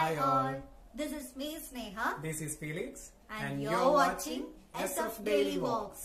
Hi all. This is me, Sneha, This is Felix and, you're watching SF Daily Walks.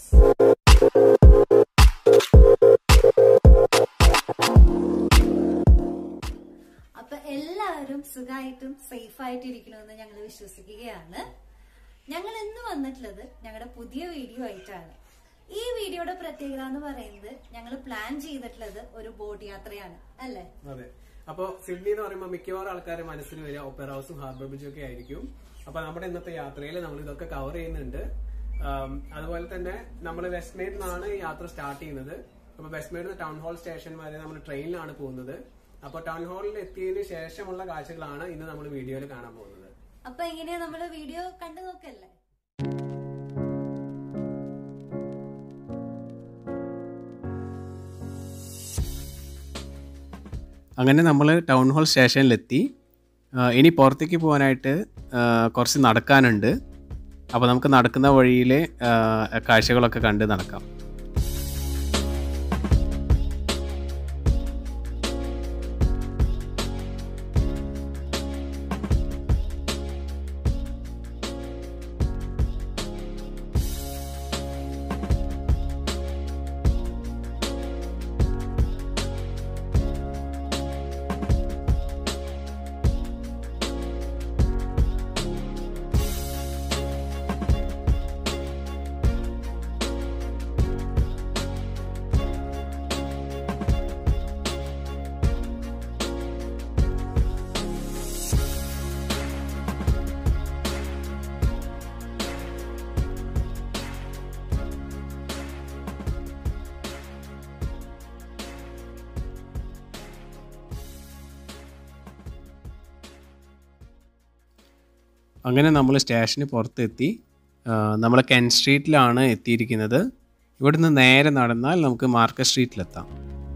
അപ്പൊ എല്ലാവരും സുഖമായിട്ടും safe ആയിട്ട് ഇരിക്കണമെന്ന് ഞങ്ങൾ വിശ്വസിക്കുകയാണ് ഞങ്ങൾ ഇന്ന് വന്നിട്ടുള്ളത് ഞങ്ങളുടെ പുതിയ വീഡിയോ ആയിട്ടാണ് ഈ വീഡിയോയുടെ പ്രത്യേകത എന്ന് പറയുന്നത് ഞങ്ങൾ പ്ലാൻ ചെയ്തിട്ടുള്ളത് ഒരു ബോട്ട് യാത്രയാണ് അല്ലേ അതെ അപ്പോ സിഡ്നി എന്ന് പറയുമ്പോൾ മിക്കവാറും ആൾക്കാരുടെ മനസ്സിൽ വരിക ഒപ്പറ ഹൗസും ഹാർബർ ബീച്ചും ഒക്കെ ആയിരിക്കും അപ്പൊ നമ്മുടെ ഇന്നത്തെ യാത്രയിൽ നമ്മൾ ഇതൊക്കെ കവർ ചെയ്യുന്നുണ്ട് ആം, അതുപോലെ തന്നെ നമ്മൾ വെസ്റ്റ്മേഡിൽ നിന്നാണ് ഈ യാത്ര സ്റ്റാർട്ട് ചെയ്യുന്നത് അപ്പൊ വെസ്റ്റ്മേഡിൽ ടൗൺ ഹാൾ സ്റ്റേഷൻ വരെ നമ്മൾ ട്രെയിനിലാണ് പോകുന്നത് അപ്പൊ ടൗൺ ഹാളിൽ എത്തിയതിനു ശേഷമുള്ള കാഴ്ചകളാണ് ഇന്ന് നമ്മൾ വീഡിയോയിൽ കാണാൻ പോകുന്നത് അപ്പൊ എങ്ങനെയാ നമ്മള് വീഡിയോ കണ്ടു നോക്കല്ലേ അങ്ങനെ നമ്മൾ ടൗൺ ഹാൾ സ്റ്റേഷനിലെത്തി ആ, ഇനി പുറത്തേക്ക് പോകാനായിട്ട് ആ, കുറച്ച് നടക്കാനുണ്ട് അപ്പോൾ നമുക്ക് നടക്കുന്ന വഴിയിലെ ആ, കാഴ്ചകളൊക്കെ കണ്ട് നടക്കാം അങ്ങനെ നമ്മൾ സ്റ്റേഷന് പുറത്തെത്തി നമ്മൾ കെൻ സ്ട്രീറ്റിലാണ് എത്തിയിരിക്കുന്നത് ഇവിടുന്ന് നേരെ നടന്നാൽ നമുക്ക് മാർക്കറ്റ് സ്ട്രീറ്റിലെത്താം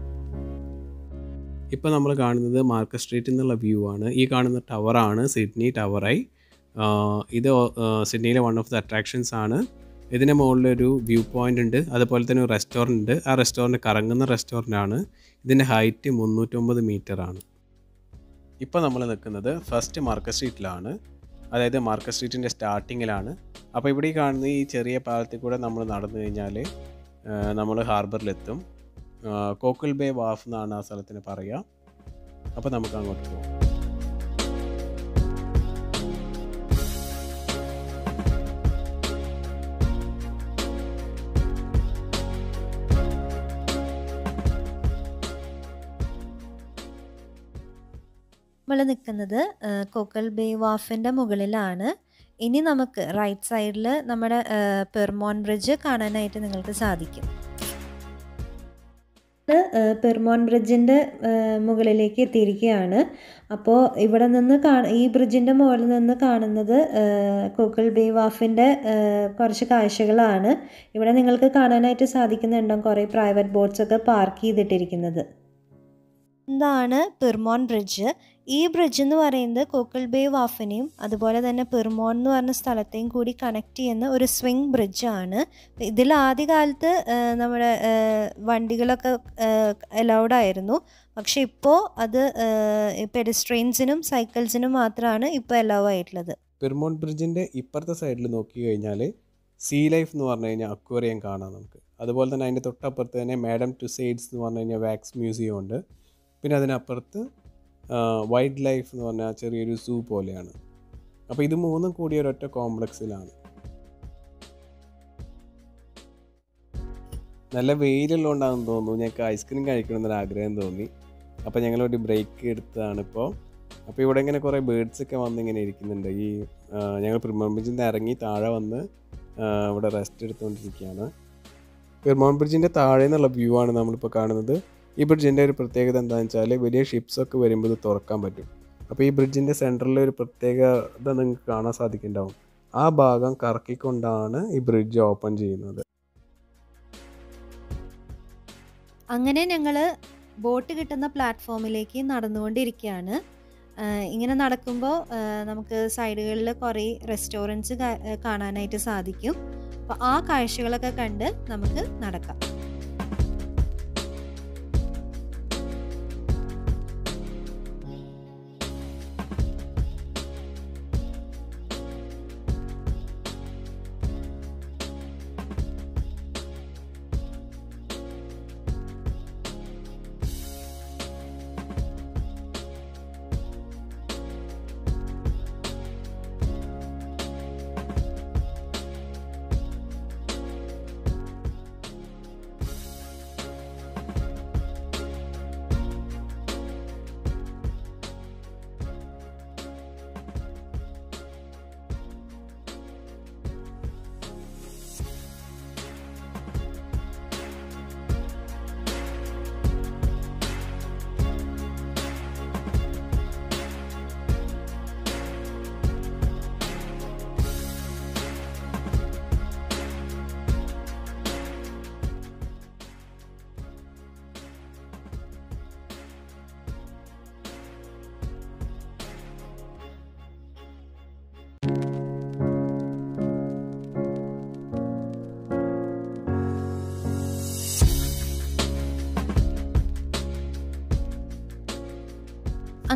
ഇപ്പോൾ നമ്മൾ കാണുന്നത് മാർക്കറ്റ് സ്ട്രീറ്റിൽ നിന്നുള്ള വ്യൂ ആണ് ഈ കാണുന്ന ടവറാണ് സിഡ്നി ടവറായി ഇത് ആ, സിഡ്നിയിലെ വൺ ഓഫ് ദ അട്രാക്ഷൻസ് ആണ് ഇതിന് മുകളിലൊരു വ്യൂ പോയിന്റ് ഉണ്ട് അതുപോലെ തന്നെ ഒരു റെസ്റ്റോറൻറ്റ് ഉണ്ട് ആ റെസ്റ്റോറൻറ്റ് കറങ്ങുന്ന റെസ്റ്റോറൻ്റ് ആണ് ഇതിൻ്റെ ഹൈറ്റ് മുന്നൂറ്റൊമ്പത് മീറ്റർ ആണ് ഇപ്പോൾ നമ്മൾ നിൽക്കുന്നത് ഫസ്റ്റ് മാർക്കറ്റ് സ്ട്രീറ്റിലാണ് അതായത് മാർക്കറ്റ് സ്ട്രീറ്റിൻ്റെ സ്റ്റാർട്ടിങ്ങിലാണ് അപ്പോൾ ഇവിടെ ഈ കാണുന്ന ഈ ചെറിയ പാലത്തിൽ കൂടെ നമ്മൾ നടന്നു കഴിഞ്ഞാൽ നമ്മൾ ഹാർബറിലെത്തും കോക്കിൾ ബേ വാഫ് എന്നാണ് ആ സ്ഥലത്തിന് പറയുക അപ്പോൾ നമുക്ക് അങ്ങോട്ട് പോകാം നമ്മൾ നിൽക്കുന്നത് കോക്കൽ ബേ വാഫിന്റെ മുകളിലാണ് ഇനി നമുക്ക് റൈറ്റ് സൈഡിൽ നമ്മുടെ പെർമോൺ ബ്രിഡ്ജ് കാണാനായിട്ട് നിങ്ങൾക്ക് സാധിക്കും പെർമോൺ ബ്രിഡ്ജിൻ്റെ മുകളിലേക്ക് എത്തിയിരിക്കുകയാണ് അപ്പോൾ ഇവിടെ നിന്ന് കാണ ഈ ബ്രിഡ്ജിൻ്റെ മുകളിൽ നിന്ന് കാണുന്നത് കോക്കൽ ബേ വാഫിൻ്റെ കുറച്ച് കാഴ്ചകളാണ് ഇവിടെ നിങ്ങൾക്ക് കാണാനായിട്ട് സാധിക്കുന്നുണ്ടാവും കുറേ പ്രൈവറ്റ് ബോട്ട്സ് ഒക്കെ പാർക്ക് ചെയ്തിട്ടിരിക്കുന്നത് എന്താണ് പെർമോൺ ബ്രിഡ്ജ് ഈ ബ്രിഡ്ജ് എന്ന് പറയുന്നത് കോക്കൽ ബേ വാഫിനെയും അതുപോലെ തന്നെ പെർമോൺ എന്ന് പറഞ്ഞ സ്ഥലത്തെയും കൂടി കണക്ട് ചെയ്യുന്ന ഒരു സ്വിംഗ് ബ്രിഡ്ജാണ് ഇതിൽ ആദ്യകാലത്ത് ആ, നമ്മുടെ ആ, വണ്ടികളൊക്കെ അലൗഡ് ആയിരുന്നു പക്ഷെ ഇപ്പോൾ അത് പെഡിസ്ട്രെയിൻസിനും സൈക്കിൾസിനും മാത്രമാണ് ഇപ്പോൾ അലൗ ആയിട്ടുള്ളത് പെരുമോൺ ബ്രിഡ്ജിൻ്റെ ഇപ്പുറത്തെ സൈഡിൽ നോക്കി കഴിഞ്ഞാൽ സീ ലൈഫ് എന്ന് പറഞ്ഞു കഴിഞ്ഞാൽ അക്വേറിയം കാണാം നമുക്ക് അതുപോലെ തന്നെ അതിൻ്റെ തൊട്ടപ്പുറത്ത് തന്നെ മാഡം ടു സൈഡ്സ് എന്ന് പറഞ്ഞു കഴിഞ്ഞാൽ വാക്സ് മ്യൂസിയം ഉണ്ട് പിന്നെ അതിനപ്പുറത്ത് വൈൽഡ് ലൈഫ് എന്ന് പറഞ്ഞാൽ ചെറിയൊരു സൂ പോലെയാണ് അപ്പോൾ ഇത് മൂന്നും കൂടി ഒരൊറ്റ കോംപ്ലക്സിലാണ് നല്ല വെയിലുള്ളതുകൊണ്ടാണെന്ന് തോന്നുന്നു ഞങ്ങൾക്ക് ഐസ്ക്രീം കഴിക്കണമെന്നൊരു ആഗ്രഹം തോന്നി അപ്പോൾ ഞങ്ങളൊരു ബ്രേക്ക് എടുത്തതാണ് ഇപ്പോൾ അപ്പോൾ ഇവിടെ ഇങ്ങനെ കുറേ ബേഡ്സ് ഒക്കെ വന്ന് ഇങ്ങനെ ഇരിക്കുന്നുണ്ട് ഈ ആ, ഞങ്ങൾ പ്രിമോൺ ബ്രിഡ്ജിൽ നിന്ന് ഇറങ്ങി താഴെ വന്ന് ആ, ഇവിടെ റെസ്റ്റ് എടുത്തുകൊണ്ടിരിക്കുകയാണ് പെരുമോൺ ബ്രിഡ്ജിൻ്റെ താഴെ നിന്നുള്ള വ്യൂ ആണ് നമ്മളിപ്പോൾ കാണുന്നത് ഈ ബ്രിഡ്ജിൻ്റെ ഒരു പ്രത്യേകത എന്താണെന്ന് വെച്ചാൽ വലിയ ഷിപ്സ് ഒക്കെ വരുമ്പോൾ ഇത് തുറക്കാൻ പറ്റും അപ്പോൾ ഈ ബ്രിഡ്ജിൻ്റെ സെൻറ്ററിൽ ഒരു പ്രത്യേകത നിങ്ങൾക്ക് കാണാൻ സാധിക്കുന്നുണ്ടാവും ആ ഭാഗം കറക്കിക്കൊണ്ടാണ് ഈ ബ്രിഡ്ജ് ഓപ്പൺ ചെയ്യുന്നത് അങ്ങനെ ഞങ്ങൾ ബോട്ട് കിട്ടുന്ന പ്ലാറ്റ്ഫോമിലേക്ക് നടന്നുകൊണ്ടിരിക്കുകയാണ് ആഹ് ഇങ്ങനെ നടക്കുമ്പോൾ നമുക്ക് സൈഡുകളിൽ കുറേ റെസ്റ്റോറൻറ്റ്സ് കാണാനായിട്ട് സാധിക്കും അപ്പോൾ ആ കാഴ്ചകളൊക്കെ കണ്ട് നമുക്ക് നടക്കാം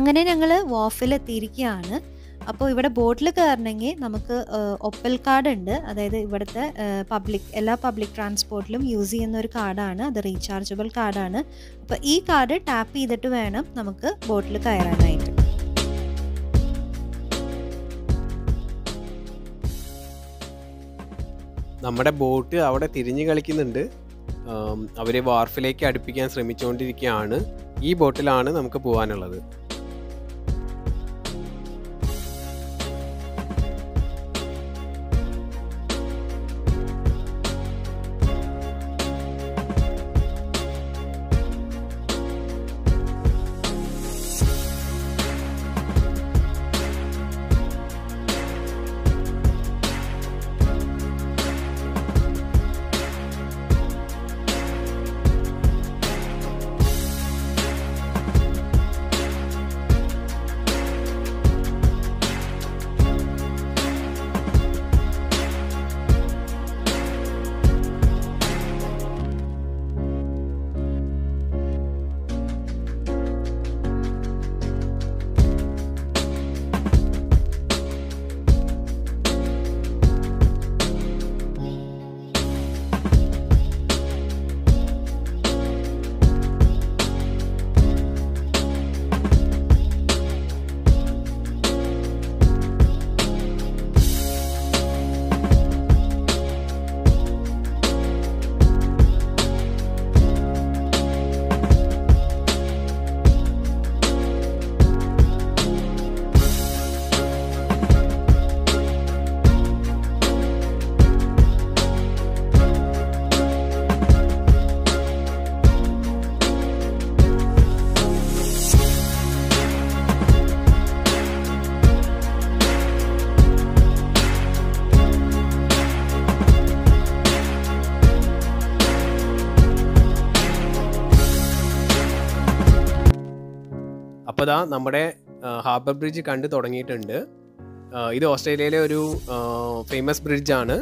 അങ്ങനെ ഞങ്ങൾ വോഫിൽ എത്തിയിരിക്കുകയാണ് അപ്പോൾ ഇവിടെ ബോട്ടിൽ കയറണമെങ്കിൽ നമുക്ക് ഒപ്പൽ കാർഡ് ഉണ്ട് അതായത് ഇവിടുത്തെ പബ്ലിക് എല്ലാ പബ്ലിക് ട്രാൻസ്പോർട്ടിലും യൂസ് ചെയ്യുന്ന ഒരു കാർഡാണ് അത് റീചാർജബിൾ കാർഡാണ് അപ്പോൾ ഈ കാർഡ് ടാപ്പ് ചെയ്തിട്ട് വേണം നമുക്ക് ബോട്ടിൽ കയറാനായിട്ട് നമ്മുടെ ബോട്ട് അവിടെ തിരിഞ്ഞു കളിക്കുന്നുണ്ട് അവർ വാർഫിലേക്ക് അടുപ്പിക്കാൻ ശ്രമിച്ചുകൊണ്ടിരിക്കുകയാണ് ഈ ബോട്ടിലാണ് നമുക്ക് പോകാനുള്ളത് അപ്പോൾ ദാ നമ്മുടെ ഹാർബർ ബ്രിഡ്ജ് കണ്ടു തുടങ്ങിയിട്ടുണ്ട് ആ, ഇത് ഓസ്ട്രേലിയയിലെ ഒരു ഫേമസ് ബ്രിഡ്ജാണ്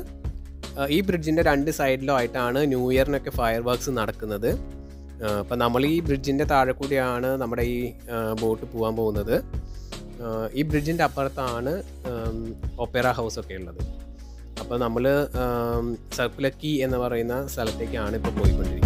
ഈ ബ്രിഡ്ജിൻ്റെ രണ്ട് സൈഡിലും ആയിട്ടാണ് ന്യൂ ഇയറിനൊക്കെ ഫയർ വർക്ക്സ് നടക്കുന്നത് അപ്പം നമ്മൾ ഈ ബ്രിഡ്ജിൻ്റെ താഴെ കൂടിയാണ് നമ്മുടെ ഈ ബോട്ട് പോകാൻ പോകുന്നത് ആ, ഈ ബ്രിഡ്ജിൻ്റെ അപ്പുറത്താണ് ഒപ്പേറ ഹൗസ് ഒക്കെ ഉള്ളത് അപ്പോൾ നമ്മൾ സർക്കുലക്കി എന്ന് പറയുന്ന സ്ഥലത്തേക്കാണ് ഇപ്പോൾ പോയിക്കൊണ്ടിരിക്കുന്നത്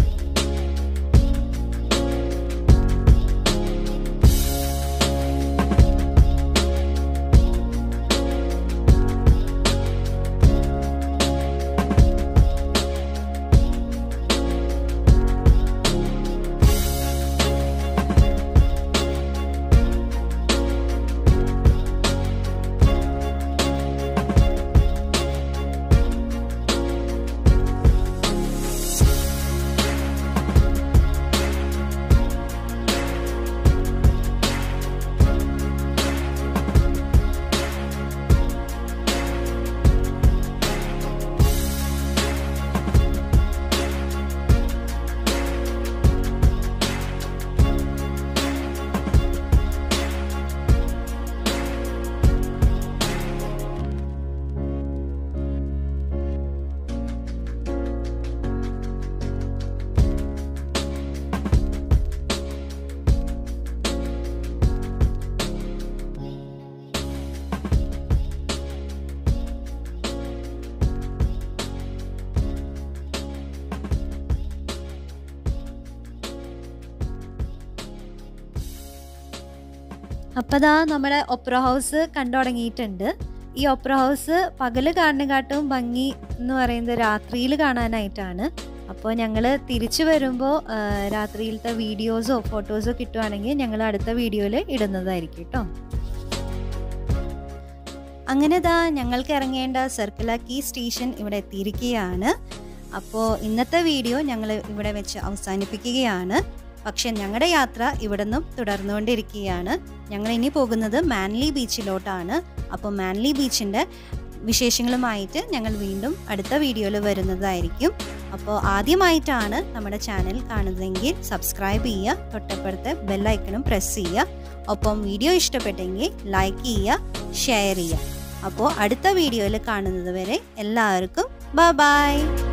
അപ്പോൾ ദാ നമ്മുടെ ഒപ്ര ഹൗസ് കണ്ടു തുടങ്ങിയിട്ടുണ്ട് ഈ ഒപ്ര ഹൗസ് പകല് കാണുന്നകാട്ടും ഭംഗി എന്ന് പറയുന്നത് രാത്രിയിൽ കാണാനായിട്ടാണ് അപ്പോൾ ഞങ്ങൾ തിരിച്ചു വരുമ്പോൾ രാത്രിയിലത്തെ വീഡിയോസോ ഫോട്ടോസോ കിട്ടുവാണെങ്കിൽ ഞങ്ങൾ അടുത്ത വീഡിയോയിൽ ഇടുന്നതായിരിക്കും കേട്ടോ അങ്ങനെ ദാ ഞങ്ങൾക്ക് ഇറങ്ങേണ്ട സർക്കുലർ കീ സ്റ്റേഷൻ ഇവിടെ എത്തിയിരിക്കുകയാണ് അപ്പോൾ ഇന്നത്തെ വീഡിയോ ഞങ്ങൾ ഇവിടെ വെച്ച് അവസാനിപ്പിക്കുകയാണ് പക്ഷെ ഞങ്ങളുടെ യാത്ര ഇവിടെ നിന്നും തുടർന്നുകൊണ്ടിരിക്കുകയാണ് ഞങ്ങൾ ഇനി പോകുന്നത് മാൻലി ബീച്ചിലോട്ടാണ് അപ്പോൾ മാൻലി ബീച്ചിൻ്റെ വിശേഷങ്ങളുമായിട്ട് ഞങ്ങൾ വീണ്ടും അടുത്ത വീഡിയോയിൽ വരുന്നതായിരിക്കും അപ്പോൾ ആദ്യമായിട്ടാണ് നമ്മുടെ ചാനൽ കാണുന്നതെങ്കിൽ സബ്സ്ക്രൈബ് ചെയ്യുക തൊട്ടപ്പുറത്തെ ബെല്ലൈക്കണും പ്രസ് ചെയ്യുക ഒപ്പം വീഡിയോ ഇഷ്ടപ്പെട്ടെങ്കിൽ ലൈക്ക് ചെയ്യുക ഷെയർ ചെയ്യുക അപ്പോൾ അടുത്ത വീഡിയോയിൽ കാണുന്നത് വരെ എല്ലാവർക്കും ബൈ